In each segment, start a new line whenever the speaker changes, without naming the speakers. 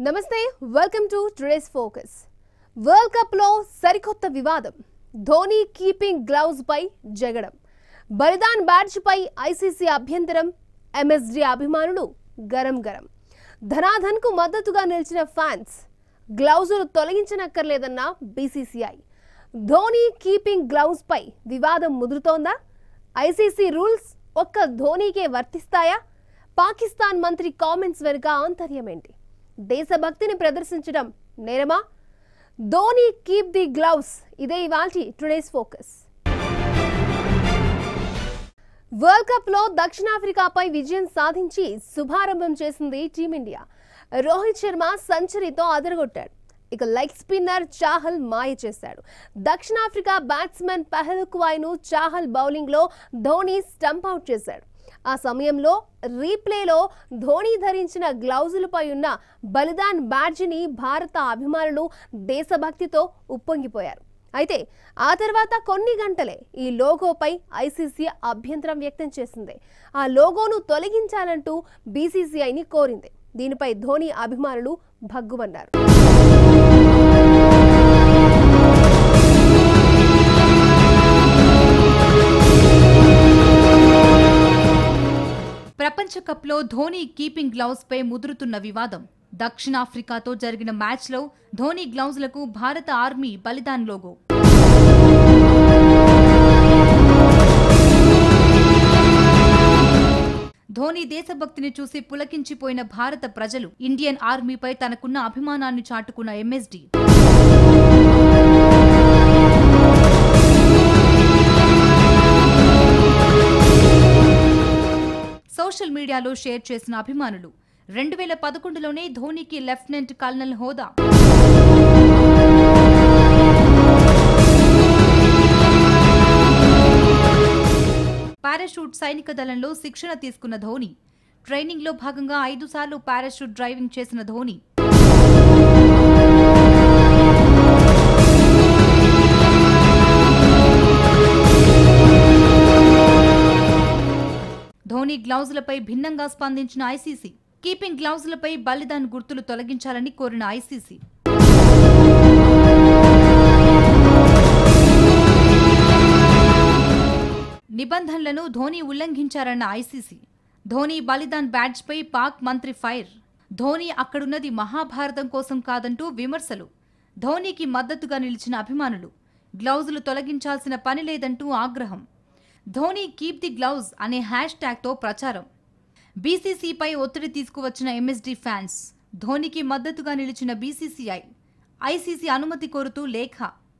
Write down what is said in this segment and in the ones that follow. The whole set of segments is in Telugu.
నమస్తే welcome to today's focus world కప్లో సరికొత్త వివాదం ధోని కీపింగ్ గ్లౌజ్ పై జగడం బలిదాన్ బ్యాడ్జ్ పై ఐసీసీ అభ్యంతరం ఎంఎస్డి అభిమానులు గరం గరం ధనాధన్కు మద్దతుగా నిలిచిన ఫ్యాన్స్ గ్లౌజులు తొలగించనక్కర్లేదన్న బీసీసీఐ ధోని కీపింగ్ గ్లౌజ్ పై వివాదం ముదురుతోందా ఐసీసీ రూల్స్ ఒక్క ధోనీకే వర్తిస్తాయా పాకిస్తాన్ మంత్రి కామెంట్స్ వెనుక ఆంతర్యం ఏంటి దేశభక్తిని ప్రదర్శించడం నేరమా ధోని కీప్ ది గ్లౌస్ ఇదే ఇవాల్టి టుడేస్ ఫోకస్ వరల్డ్ కప్ లో దక్షిణాఫ్రికాపై విజయం సాధించి శుభారంభం చేసింది టీమిండియా రోహిత్ శర్మ సెంచరీతో అదరగొట్టాడు ఇక లెగ్ స్పిన్నర్ చాహల్ మాయ చేశాడు దక్షిణాఫ్రికా బ్యాట్స్మెన్ పెహల్ కువాయ్ను చాహల్ బౌలింగ్లో ధోని స్టంప్ అవుట్ చేశాడు ఆ సమయంలో రీప్లేలో ధోని ధరించిన గ్లౌజులపై ఉన్న బలిదాన్ బ్యాడ్జిని భారత అభిమానులు దేశభక్తితో ఉప్పొంగిపోయారు అయితే ఆ తర్వాత కొన్ని గంటలే ఈ లోగోపై ఐసీసీ అభ్యంతరం వ్యక్తం చేసింది ఆ లోగోను తొలగించాలంటూ బీసీసీఐని కోరింది దీనిపై ధోని అభిమానులు భగ్గుమన్నారు
ప్రపంచ కప్లో ధోని కీపింగ్ గ్లౌస్ పై ముదురుతున్న వివాదం దక్షిణాఫ్రికాతో జరిగిన మ్యాచ్లో ధోని గ్లౌజ్లకు భారత ఆర్మీ బలిదాన్ లోగో ధోని దేశభక్తిని చూసి పులకించిపోయిన భారత ప్రజలు ఇండియన్ ఆర్మీపై తనకున్న అభిమానాన్ని చాటుకున్న ఎంఎస్డి సోషల్ మీడియాలో షేర్ చేసిన అభిమానులు రెండు వేల పదకొండులోనే ధోనికి లెఫ్టినెంట్ కల్నల్ హోదా పారాషూట్ సైనిక దళంలో శిక్షణ తీసుకున్న ధోని ట్రైనింగ్లో భాగంగా ఐదు సార్లు పారాషూట్ డ్రైవింగ్ చేసిన ధోని ధోని గ్లౌజులపై భిన్నంగా స్పందించిన ఐసీసీ కీపింగ్ గ్లౌజులపై బలిదాన్ గుర్తులు తొలగించాలని కోరిన ఐసీసీ నిబంధనలను ధోని ఉల్లంఘించారన్న ఐసీసీ ధోని బలిదాన్ బ్యాడ్జ్పై పాక్ మంత్రి ఫైర్ ధోని అక్కడున్నది మహాభారతం కోసం కాదంటూ విమర్శలు ధోనికి మద్దతుగా నిలిచిన అభిమానులు గ్లౌజులు తొలగించాల్సిన పని లేదంటూ ఆగ్రహం ధోని కీప్ ది గ్లౌజ్ అనే హ్యాష్ ట్యాగ్తో ప్రచారం బీసీసీపై ఒత్తిడి తీసుకువచ్చిన ఎంఎస్డీ ఫ్యాన్స్ ధోనికి మద్దతుగా నిలిచిన బీసీసీఐ ఐసీసీ అనుమతి కోరుతూ లేఖ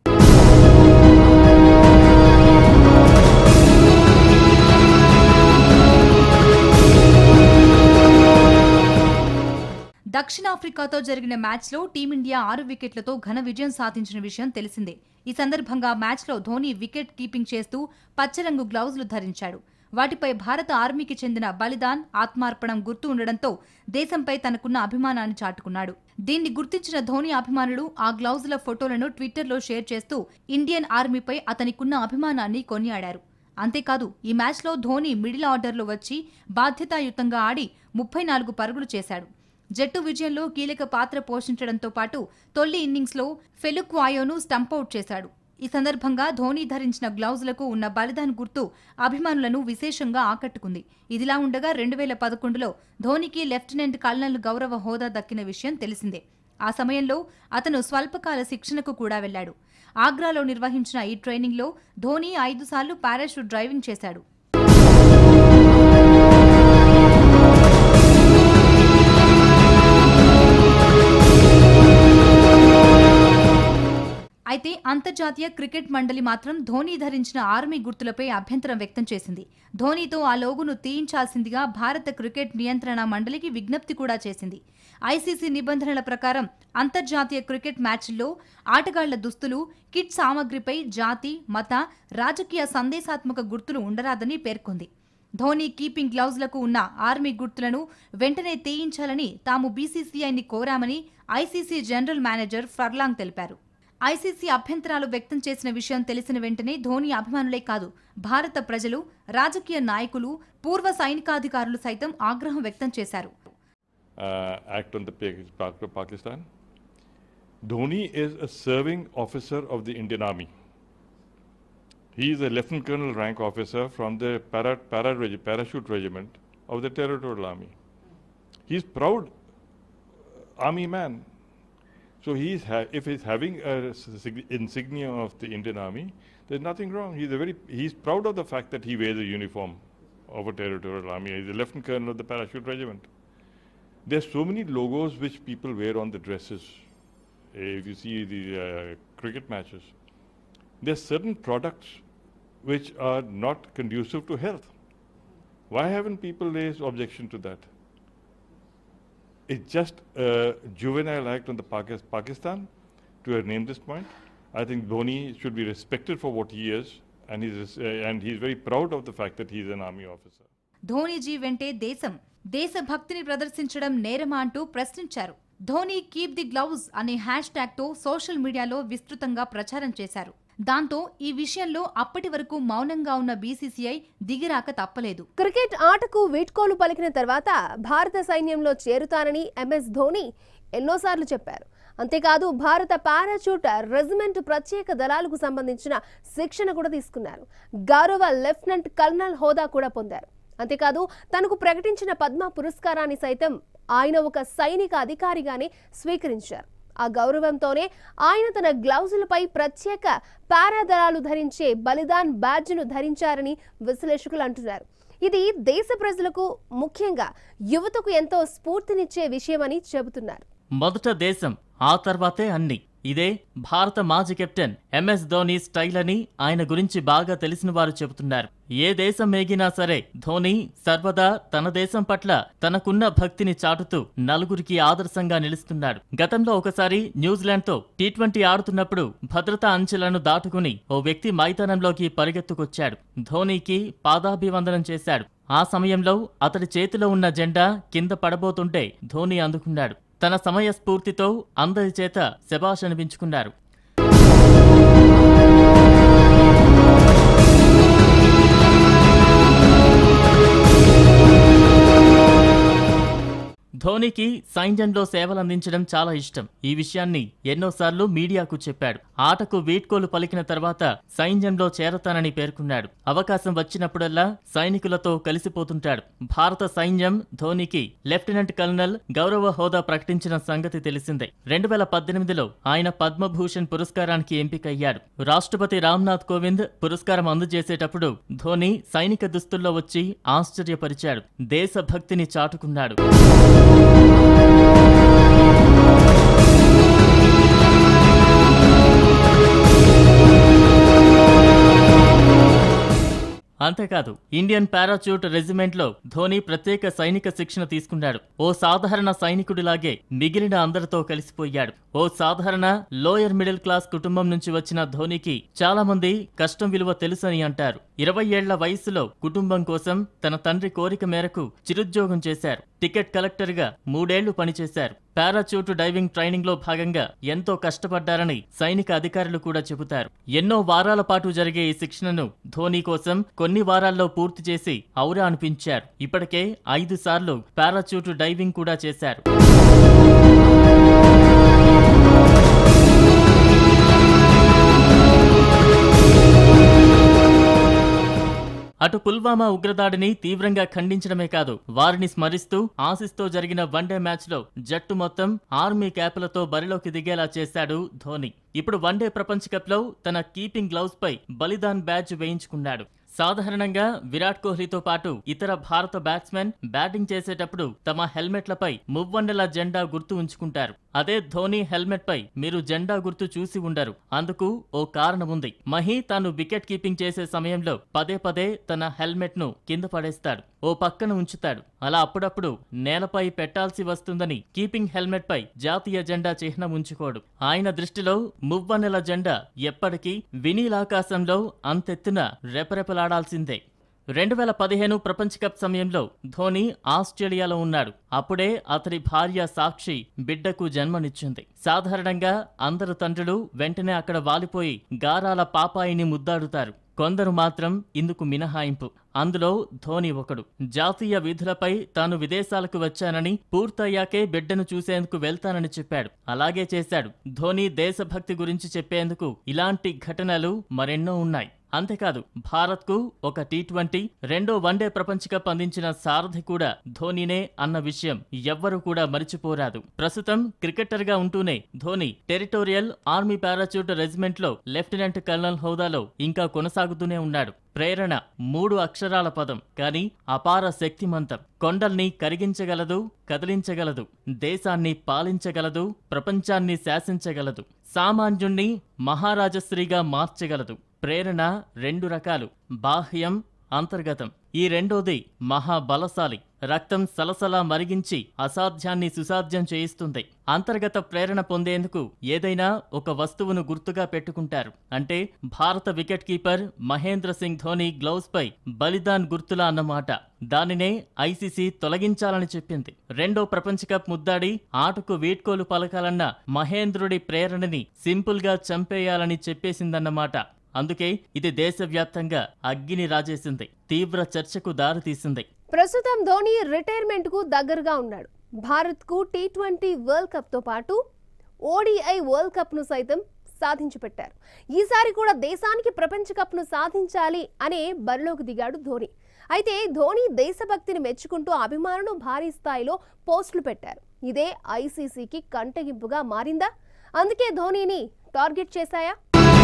దక్షిణాఫ్రికాతో జరిగిన మ్యాచ్లో టీమిండియా ఆరు వికెట్లతో ఘన విజయం సాధించిన విషయం తెలిసిందే ఈ సందర్భంగా మ్యాచ్లో ధోని వికెట్ కీపింగ్ చేస్తూ పచ్చరంగు గ్లౌజులు ధరించాడు వాటిపై భారత ఆర్మీకి చెందిన బలిదాన్ ఆత్మార్పణం గుర్తు ఉండడంతో దేశంపై తనకున్న అభిమానాన్ని చాటుకున్నాడు దీన్ని గుర్తించిన ధోని అభిమానులు ఆ గ్లౌజుల ఫోటోలను ట్విట్టర్లో షేర్ చేస్తూ ఇండియన్ ఆర్మీపై అతనికున్న అభిమానాన్ని కొనియాడారు అంతేకాదు ఈ మ్యాచ్లో ధోని మిడిల్ ఆర్డర్లో వచ్చి బాధ్యతాయుతంగా ఆడి ముప్పై నాలుగు పరుగులు చేశాడు జట్టు విజయంలో కీలక పాత్ర పోషించడంతో పాటు తొలి ఇన్నింగ్స్లో ఫెలుక్వాయోను స్టంపౌట్ చేశాడు ఈ సందర్భంగా ధోని ధరించిన గ్లౌజులకు ఉన్న బలిదాన్ గుర్తు అభిమానులను విశేషంగా ఆకట్టుకుంది ఇదిలా ఉండగా రెండు వేల పదకొండులో ధోనికి లెఫ్టినెంట్ కల్నల్ గౌరవ హోదా దక్కిన విషయం తెలిసిందే ఆ సమయంలో అతను స్వల్పకాల శిక్షణకు కూడా వెళ్లాడు ఆగ్రాలో నిర్వహించిన ఈ ట్రైనింగ్లో ధోని ఐదు సార్లు పారాషూట్ డ్రైవింగ్ చేశాడు అయితే అంతర్జాతీయ క్రికెట్ మండలి మాత్రం ధోని ధరించిన ఆర్మీ గుర్తులపై అభ్యంతరం వ్యక్తం చేసింది ధోనితో ఆ లోగును తీయించాల్సిందిగా భారత క్రికెట్ నియంత్రణ మండలికి విజ్ఞప్తి కూడా చేసింది ఐసీసీ నిబంధనల ప్రకారం అంతర్జాతీయ క్రికెట్ మ్యాచ్ల్లో ఆటగాళ్ల దుస్తులు కిట్ సామగ్రిపై జాతి మత రాజకీయ సందేశాత్మక గుర్తులు ఉండరాదని పేర్కొంది ధోని కీపింగ్ గ్లౌజ్లకు ఉన్న ఆర్మీ గుర్తులను వెంటనే తీయించాలని తాము బీసీసీఐని కోరామని ఐసీసీ జనరల్ మేనేజర్ ఫర్లాంగ్ తెలిపారు ఐసీసీ అభ్యంతరాలు వ్యక్తం చేసిన విషయం తెలిసిన వెంటనే ధోని అభిమానులే కాదు భారత ప్రజలు రాజకీయ నాయకులు పూర్వ సైనికాధికారులు సైతం ఆగ్రహం వ్యక్తం చేశారు
uh, act on the Pa- Pa- Pakistan. Dhoni is a serving officer of the Indian Army. He is a lieutenant colonel rank officer from the para, para, regi- parachute regiment of the territorial army. He's proud uh, army man. So he's ha- if he's having a s- sig- insignia of the Indian Army, there's nothing wrong. He's a very he's proud of the fact that he wears a uniform of a territorial army. He's a lieutenant colonel of the parachute regiment. There's so many logos which people wear on the dresses. Eh, If you see the uh, cricket matches, there's certain products which are not conducive to health. Why haven't people raised objection to that? It's just a juvenile act on the Pakis- Pakistan to have named this point. I think Dhoni should be respected for what he is, and he's uh, and he's very proud of the fact that he's an army officer.
ధోనీజీ వెంటే దేశం దేశభక్తిని ప్రదర్శించడం నేరమా అంటూ ప్రశ్నించారు ధోని కీప్ ది గ్లౌజ్ అనే హ్యాష్ ట్యాగ్ తో సోషల్ మీడియాలో విస్తృతంగా ప్రచారం చేశారు దాంతో ఈ విషయంలో అప్పటి వరకు మౌనంగా ఉన్న బీసీసీఐ దిగిరాక తప్పలేదు
క్రికెట్ ఆటకు వీడ్కోలు పలికిన తర్వాత భారత సైన్యంలో చేరుతానని ఎంఎస్ ధోని ఎన్నోసార్లు చెప్పారు అంతేకాదు భారత పారాచూట్ రెజిమెంట్ ప్రత్యేక దళాలకు సంబంధించిన శిక్షణ కూడా తీసుకున్నారు గౌరవ లెఫ్టినెంట్ కల్నల్ హోదా కూడా పొందారు అంతేకాదు తనకు ప్రకటించిన పద్మ పురస్కారాన్ని సైతం ఆయన ఒక సైనిక అధికారిగానే స్వీకరించారు ఆ గౌరవంతోనే ఆయన తన గ్లౌజులపై ప్రత్యేక పారాదళాలు ధరించే బలిదాన్ బ్యాడ్జ్ను ధరించారని విశ్లేషకులు అంటున్నారు ఇది దేశ ప్రజలకు ముఖ్యంగా యువతకు ఎంతో స్ఫూర్తినిచ్చే విషయమని చెబుతున్నారు
మొదట దేశం ఆ తర్వాతే అన్ని ఇదే భారత మాజీ కెప్టెన్ ఎంఎస్ ధోని స్టైల్ అని ఆయన గురించి బాగా తెలిసిన వారు చెబుతున్నారు ఏ దేశం మేగినా సరే ధోని సర్వదా తన దేశం పట్ల తనకున్న భక్తిని చాటుతూ నలుగురికి ఆదర్శంగా నిలుస్తున్నాడు గతంలో ఒకసారి న్యూజిలాండ్తో టీ ట్వంటీ ఆడుతున్నప్పుడు భద్రతా అంచెలను దాటుకుని ఓ వ్యక్తి మైదానంలోకి పరిగెత్తుకొచ్చాడు ధోనీకి పాదాభివందనం చేశాడు ఆ సమయంలో అతడి చేతిలో ఉన్న జెండా కింద పడబోతుంటే ధోని అందుకున్నాడు తన సమయ స్ఫూర్తితో అందరి చేత శబాష్ అనిపించుకున్నారు ధోనికి సైన్యంలో సేవలందించడం చాలా ఇష్టం ఈ విషయాన్ని ఎన్నోసార్లు మీడియాకు చెప్పాడు ఆటకు వీడ్కోలు పలికిన తర్వాత సైన్యంలో చేరతానని పేర్కొన్నాడు అవకాశం వచ్చినప్పుడల్లా సైనికులతో కలిసిపోతుంటాడు భారత సైన్యం ధోనికి లెఫ్టినెంట్ కల్నల్ గౌరవ హోదా ప్రకటించిన సంగతి తెలిసిందే రెండు వేల పద్దెనిమిదిలో ఆయన పద్మభూషణ్ పురస్కారానికి ఎంపికయ్యాడు రాష్ట్రపతి రామ్నాథ్ కోవింద్ పురస్కారం అందజేసేటప్పుడు ధోని సైనిక దుస్తుల్లో వచ్చి ఆశ్చర్యపరిచాడు దేశభక్తిని చాటుకున్నాడు అంతేకాదు ఇండియన్ పారాచూట్ రెజిమెంట్లో ధోని ప్రత్యేక సైనిక శిక్షణ తీసుకున్నాడు ఓ సాధారణ సైనికుడిలాగే మిగిలిన అందరితో కలిసిపోయాడు ఓ సాధారణ లోయర్ మిడిల్ క్లాస్ కుటుంబం నుంచి వచ్చిన ధోనికి చాలా మంది కష్టం విలువ తెలుసని అంటారు ఇరవై ఏళ్ల వయసులో కుటుంబం కోసం తన తండ్రి కోరిక మేరకు చిరుద్యోగం చేశారు టికెట్ కలెక్టర్ గా మూడేళ్లు పనిచేశారు పారాచూట్ డైవింగ్ ట్రైనింగ్ లో భాగంగా ఎంతో కష్టపడ్డారని సైనిక అధికారులు కూడా చెబుతారు ఎన్నో వారాల పాటు జరిగే ఈ శిక్షణను ధోని కోసం కొన్ని వారాల్లో పూర్తి చేసి ఔరా అనిపించారు ఇప్పటికే ఐదు సార్లు పారాచూట్ డైవింగ్ కూడా చేశారు అటు పుల్వామా ఉగ్రదాడిని తీవ్రంగా ఖండించడమే కాదు వారిని స్మరిస్తూ ఆసిస్తో జరిగిన వన్డే మ్యాచ్లో జట్టు మొత్తం ఆర్మీ క్యాపులతో బరిలోకి దిగేలా చేశాడు ధోని ఇప్పుడు వన్డే ప్రపంచ కప్లో తన కీపింగ్ గ్లౌస్ పై బలిదాన్ బ్యాచ్ వేయించుకున్నాడు సాధారణంగా విరాట్ కోహ్లీతో పాటు ఇతర భారత బ్యాట్స్మెన్ బ్యాటింగ్ చేసేటప్పుడు తమ హెల్మెట్లపై మువ్వన్నెల జెండా గుర్తు ఉంచుకుంటారు అదే ధోని హెల్మెట్ పై మీరు జెండా గుర్తు చూసి ఉండరు అందుకు ఓ కారణం ఉంది మహి తాను వికెట్ కీపింగ్ చేసే సమయంలో పదే పదే తన హెల్మెట్ ను కింద పడేస్తాడు ఓ పక్కన ఉంచుతాడు అలా అప్పుడప్పుడు నేలపై పెట్టాల్సి వస్తుందని కీపింగ్ హెల్మెట్ పై జాతీయ జెండా చిహ్నం ఉంచుకోడు ఆయన దృష్టిలో మువ్వన్నెల జెండా ఎప్పటికీ వినీలాకాశంలో అంతెత్తున రెపరెపలాడాల్సిందే రెండు వేల పదిహేను ప్రపంచ కప్ సమయంలో ధోని ఆస్ట్రేలియాలో ఉన్నాడు అప్పుడే అతడి భార్య సాక్షి బిడ్డకు జన్మనిచ్చింది సాధారణంగా అందరు తండ్రులు వెంటనే అక్కడ వాలిపోయి గారాల పాపాయిని ముద్దాడుతారు కొందరు మాత్రం ఇందుకు మినహాయింపు అందులో ధోని ఒకడు జాతీయ విధులపై తాను విదేశాలకు వచ్చానని పూర్తయ్యాకే బిడ్డను చూసేందుకు వెళ్తానని చెప్పాడు అలాగే చేశాడు ధోని దేశభక్తి గురించి చెప్పేందుకు ఇలాంటి ఘటనలు మరెన్నో ఉన్నాయి అంతేకాదు భారత్కు ఒక టీ ట్వంటీ రెండో వన్డే ప్రపంచ కప్ అందించిన సారథి కూడా ధోనీనే అన్న విషయం ఎవ్వరూ కూడా మరిచిపోరాదు ప్రస్తుతం క్రికెటర్గా ఉంటూనే ధోని టెరిటోరియల్ ఆర్మీ పారాచూట్ రెజిమెంట్లో లెఫ్టినెంట్ కల్నల్ హోదాలో ఇంకా కొనసాగుతూనే ఉన్నాడు ప్రేరణ మూడు అక్షరాల పదం కానీ అపార శక్తిమంతం కొండల్ని కరిగించగలదు కదిలించగలదు దేశాన్ని పాలించగలదు ప్రపంచాన్ని శాసించగలదు సామాన్యుణ్ణి మహారాజశ్రీగా మార్చగలదు ప్రేరణ రెండు రకాలు బాహ్యం అంతర్గతం ఈ రెండోది మహాబలశాలి రక్తం సలసలా మరిగించి అసాధ్యాన్ని సుసాధ్యం చేయిస్తుంది అంతర్గత ప్రేరణ పొందేందుకు ఏదైనా ఒక వస్తువును గుర్తుగా పెట్టుకుంటారు అంటే భారత wicket keeper Mahendra Singh Dhoni gloves పై బలిదాన్ గుర్తులా అన్నమాట దానినే ఐసీసీ తొలగించాలని చెప్పింది రెండో ప్రపంచ కప్ ముద్దాడి ఆటకు వీడ్కోలు పలకాలన్న మహేంద్రుడి ప్రేరణని సింపుల్ గా చంపేయాలని చెప్పేసిందన్నమాట అందుకే ఇది దేశవ్యాప్తంగా అగ్గిని రాజేసింది తీవ్ర చర్చకు దారితీసింది
ప్రస్తుతం ధోని రిటైర్మెంట్ కు దగ్గరగా ఉన్నాడు భారత్ కు టీ ట్వంటీ వరల్డ్ కప్ తో పాటు ఓడిఐ వరల్డ్ కప్ ను సైతం సాధించి పెట్టారు ఈసారి కూడా దేశానికి ప్రపంచ కప్ ను సాధించాలి అనే బరిలోకి దిగాడు ధోని అయితే ధోని దేశభక్తిని మెచ్చుకుంటూ అభిమానులు భారీ స్థాయిలో పోస్టులు పెట్టారు ఇదే ఐసీసీకి కంటగింపుగా మారిందా అందుకే ధోనీని టార్గెట్ చేశాయా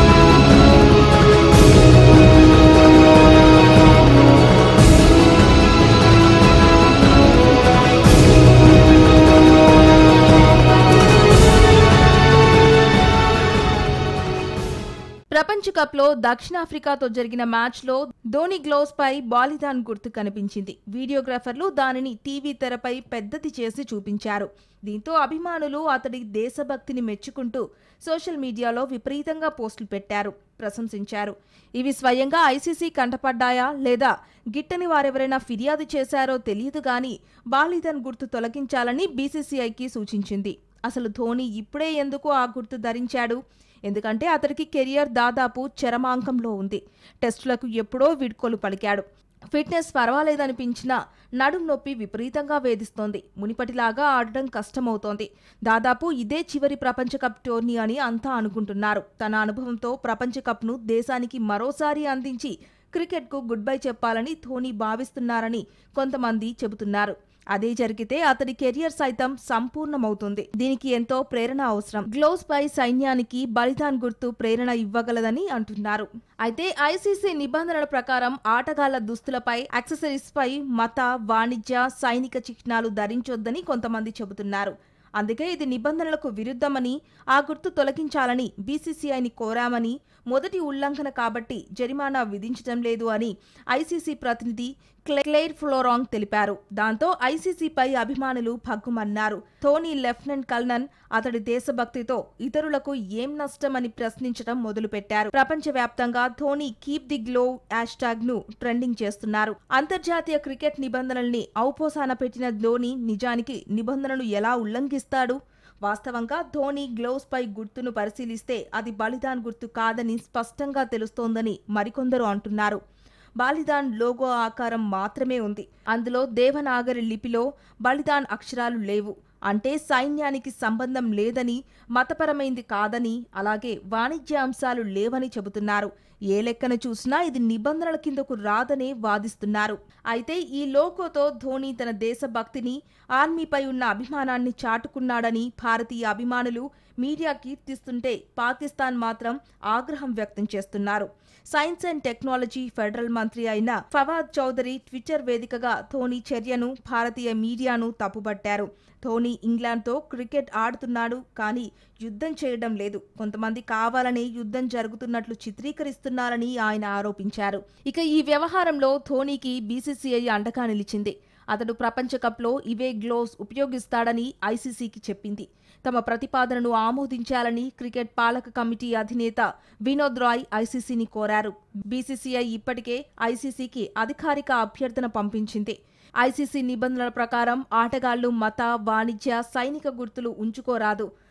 ప్రపంచ కప్లో దక్షిణాఫ్రికాతో జరిగిన మ్యాచ్లో ధోని గ్లోవ్స్ పై బాలిదాన్ గుర్తు కనిపించింది వీడియోగ్రాఫర్లు దానిని టీవీ తెరపై పెద్దది చేసి చూపించారు దీంతో అభిమానులు అతడి దేశభక్తిని మెచ్చుకుంటూ సోషల్ మీడియాలో విపరీతంగా పోస్టులు పెట్టారు ప్రశంసించారు ఇవి స్వయంగా ఐసీసీ కంటపడ్డాయా లేదా గిట్టని వారెవరైనా ఫిర్యాదు చేశారో తెలియదు గాని బాలిదాన్ గుర్తు తొలగించాలని బీసీసీఐకి సూచించింది అసలు ధోని ఇప్పుడే ఎందుకు ఆ గుర్తు ధరించాడు ఎందుకంటే అతడికి కెరియర్ దాదాపు చరమాంకంలో ఉంది టెస్టులకు ఎప్పుడో వీడ్కోలు పలికాడు ఫిట్నెస్ పర్వాలేదనిపించినా నడుం నొప్పి విపరీతంగా వేధిస్తోంది మునిపటిలాగా ఆడడం కష్టమవుతోంది దాదాపు ఇదే చివరి ప్రపంచ కప్ టోర్నీ అని అంతా అనుకుంటున్నారు తన అనుభవంతో ప్రపంచ కప్ను దేశానికి మరోసారి అందించి క్రికెట్కు గుడ్ బై చెప్పాలని ధోని భావిస్తున్నారని కొంతమంది చెబుతున్నారు అదే జరిగితే అతడి కెరియర్ సైతం సంపూర్ణమవుతుంది దీనికి ఎంతో ప్రేరణ అవసరం గ్లోవ్స్ పై సైన్యానికి బలిదాన్ గుర్తు ప్రేరణ ఇవ్వగలదని అంటున్నారు అయితే ఐసీసీ నిబంధనల ప్రకారం ఆటగాళ్ల దుస్తులపై యాక్సెసరీస్ పై మత వాణిజ్య సైనిక చిహ్నాలు ధరించొద్దని కొంతమంది చెబుతున్నారు అందుకే ఇది నిబంధనలకు విరుద్ధమని ఆ గుర్తు తొలగించాలని బీసీసీఐని కోరామని మొదటి ఉల్లంఘన కాబట్టి జరిమానా విధించడం లేదు అని ఐసీసీ ప్రతినిధి క్లెయిర్ ఫ్లోరాంగ్ తెలిపారు దాంతో ఐసీసీపై అభిమానులు భగ్గుమన్నారు ధోని లెఫ్టినెంట్ కల్నన్ అతడి దేశభక్తితో ఇతరులకు ఏం నష్టమని ప్రశ్నించడం మొదలుపెట్టారు ప్రపంచవ్యాప్తంగా Dhoni keep the glove hash tag ను ట్రెండింగ్ చేస్తున్నారు అంతర్జాతీయ క్రికెట్ నిబంధనల్ని ఔపోసాన పెట్టిన ధోని నిజానికి నిబంధనలు ఎలా ఉల్లంఘిస్తాడు వాస్తవంగా ధోని గ్లోవ్స్ పై గుర్తును పరిశీలిస్తే అది బలిదాన్ గుర్తు కాదని స్పష్టంగా తెలుస్తోందని మరికొందరు అంటున్నారు బాలిదాన్ లోగో ఆకారం మాత్రమే ఉంది అందులో దేవనాగరి లిపిలో బలిదాన్ అక్షరాలు లేవు అంటే సైన్యానికి సంబంధం లేదని మతపరమైంది కాదని అలాగే వాణిజ్య అంశాలు లేవని చెబుతున్నారు ఏ లెక్కన చూసినా ఇది నిబంధనల కిందకు రాదనే వాదిస్తున్నారు అయితే ఈ లోగోతో ధోని తన దేశభక్తిని ఆర్మీపై ఉన్న అభిమానాన్ని చాటుకున్నాడని భారతీయ అభిమానులు మీడియా కీర్తిస్తుంటే పాకిస్తాన్ మాత్రం ఆగ్రహం వ్యక్తం చేస్తున్నారు సైన్స్ అండ్ టెక్నాలజీ ఫెడరల్ మంత్రి అయిన ఫవాద్ చౌదరి ట్విట్టర్ వేదికగా ధోని చర్యను భారతీయ మీడియాను తప్పుపట్టారు ధోని ఇంగ్లాండ్తో క్రికెట్ ఆడుతున్నాడు కానీ యుద్ధం చేయడం లేదు కొంతమంది కావాలని యుద్ధం జరుగుతున్నట్లు చిత్రీకరిస్తున్నారని ఆయన ఆరోపించారు ఇక ఈ వ్యవహారంలో ధోనికి బీసీసీఐ అండగా నిలిచింది అతడు ప్రపంచ కప్లో ఇవే గ్లోవ్స్ ఉపయోగిస్తాడని ఐసీసీకి చెప్పింది తమ ప్రతిపాదనను ఆమోదించాలని క్రికెట్ పాలక కమిటీ అధినేత వినోద్ రాయ్ ఐసీసీని కోరారు బీసీసీఐ ఇప్పటికే ఐసీసీకి అధికారిక అభ్యర్థన పంపించింది ఐసీసీ నిబంధనల ప్రకారం ఆటగాళ్లు మత వాణిజ్య సైనిక గుర్తులు ఉంచుకోరాదు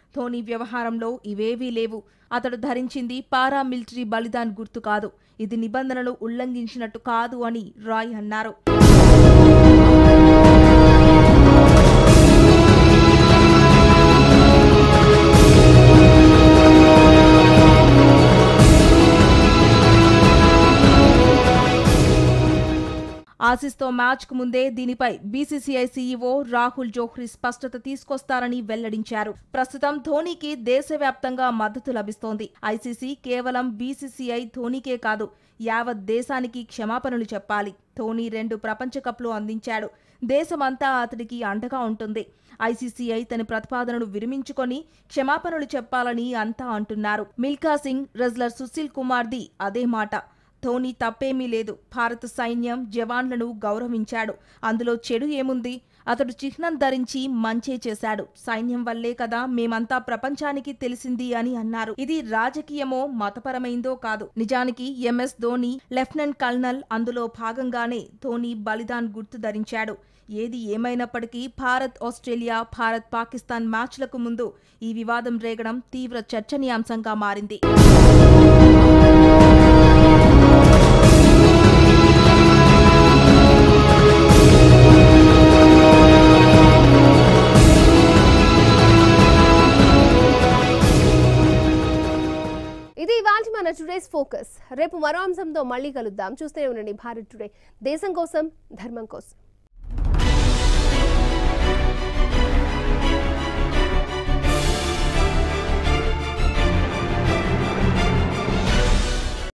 ధోని వ్యవహారంలో ఇవేవీ లేవు అతడు ధరించింది పారామిలిటరీ బలిదాన్ గుర్తు కాదు ఇది నిబంధనలు ఉల్లంఘించినట్టు కాదు అని రాయ్ అన్నారు ఆసీస్తో మ్యాచ్కు ముందే దీనిపై బీసీసీఐ సీఈఓ రాహుల్ జోహ్రీ స్పష్టత తీసుకొస్తారని వెల్లడించారు ప్రస్తుతం ధోనీకి దేశవ్యాప్తంగా మద్దతు లభిస్తోంది ఐసీసీ కేవలం బీసీసీఐ ధోనీకే కాదు యావత్ దేశానికి క్షమాపణలు చెప్పాలి ధోనీ రెండు ప్రపంచ కప్లు అందించాడు దేశమంతా అతడికి అండగా ఉంటుంది ఐసీసీఐ తన ప్రతిపాదనను విరమించుకొని క్షమాపణలు చెప్పాలని అంతా అంటున్నారు మిల్కా సింగ్ రెజ్లర్ సుశీల్ కుమార్ది అదే మాట ధోని తప్పేమీ లేదు భారత సైన్యం జవాన్లను గౌరవించాడు అందులో చెడు ఏముంది అతడు చిహ్నం ధరించి మంచే చేశాడు సైన్యం వల్లే కదా మేమంతా ప్రపంచానికి తెలిసింది అని అన్నారు ఇది రాజకీయమో మతపరమైందో కాదు నిజానికి ఎంఎస్ ధోని లెఫ్టినెంట్ కల్నల్ అందులో భాగంగానే ధోని బలిదాన్ గుర్తు ధరించాడు ఏది ఏమైనప్పటికీ భారత్ ఆస్ట్రేలియా భారత్ పాకిస్తాన్ మ్యాచ్లకు ముందు ఈ వివాదం రేగడం తీవ్ర చర్చనీయాంశంగా మారింది
ఇది ఇవాళ మన టుడేస్ ఫోకస్ రేపు మరో అంశంతో మళ్ళీ కలుద్దాం చూస్తూనే ఉండండి భారత్ టుడే దేశం కోసం ధర్మం కోసం